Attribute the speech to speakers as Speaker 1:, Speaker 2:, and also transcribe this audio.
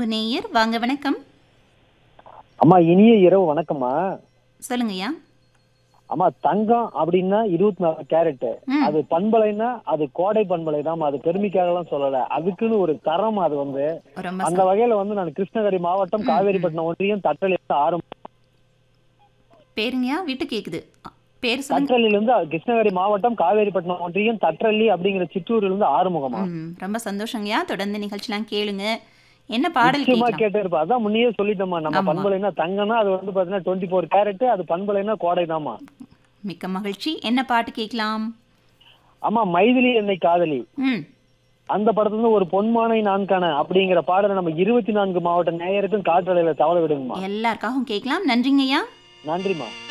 Speaker 1: நேயர் வாங்க வணக்கம்
Speaker 2: அம்மா இனிய இரவு வணக்கம்மா
Speaker 1: சொல்லுங்கய்யா
Speaker 2: அம்மா தங்கம் அப்படின்னா இருபத்தி நாலு கேரட்
Speaker 1: ம்.
Speaker 2: அது பண்பலைன்னா அது கோடை பண்பலை தான் அது பெருமைக்காக எல்லாம் சொல்லல அதுக்குன்னு ஒரு தரம் அது வந்து
Speaker 1: ரொம்ப
Speaker 2: அந்த வகையில வந்து நான் கிருஷ்ணகிரி மாவட்டம் காவேரிப்பட்டினம் ஒன்றியம் தட்டலில் இருந்து ஆரம்பம்
Speaker 1: பேருங்கய்யா வீட்டு கேக்குது அ, பேர் சொல்லுங்க
Speaker 2: தற்றலில் இருந்து கிருஷ்ணகிரி மாவட்டம் காவேரிப்பட்டினம் ஒன்றியம் தற்றல்லி அப்படிங்கிற சிற்றூர்ல இருந்து ஆறுமுகமா
Speaker 1: ம், ரொம்ப சந்தோஷங்கய்யா தொடர்ந்து நிகழ்ச்சிலாம் கேளுங்க என்ன பாடல்
Speaker 2: நிச்சயமா
Speaker 1: கேட்கலாம்
Speaker 2: கேட்டே இருப்பா அதான் முன்னையே சொல்லிட்டோமா நம்ம
Speaker 1: ஆமா.
Speaker 2: பண்பலைன்னா தங்கம்னா அது வந்து பாத்தீங்கன்னா டுவெண்ட்டி ஃபோர் கேரட் அது பண்பலைன்னா கோடை தாமா
Speaker 1: மிக்க மகிழ்ச்சி என்ன பாட்டு கேட்கலாம்
Speaker 2: ஆமா மைதிலி என்னை காதலி
Speaker 1: ம்
Speaker 2: அந்த படத்துல இருந்து ஒரு பொன்மானை நான்கான அப்படிங்கிற பாடலை நம்ம இருபத்தி நான்கு மாவட்ட நேயருக்கும் காற்றலையில தவள விடுங்கம்மா
Speaker 1: எல்லாருக்காகவும் கேட்கலாம் நன்றிங்கய்யா
Speaker 2: நன்றிம்மா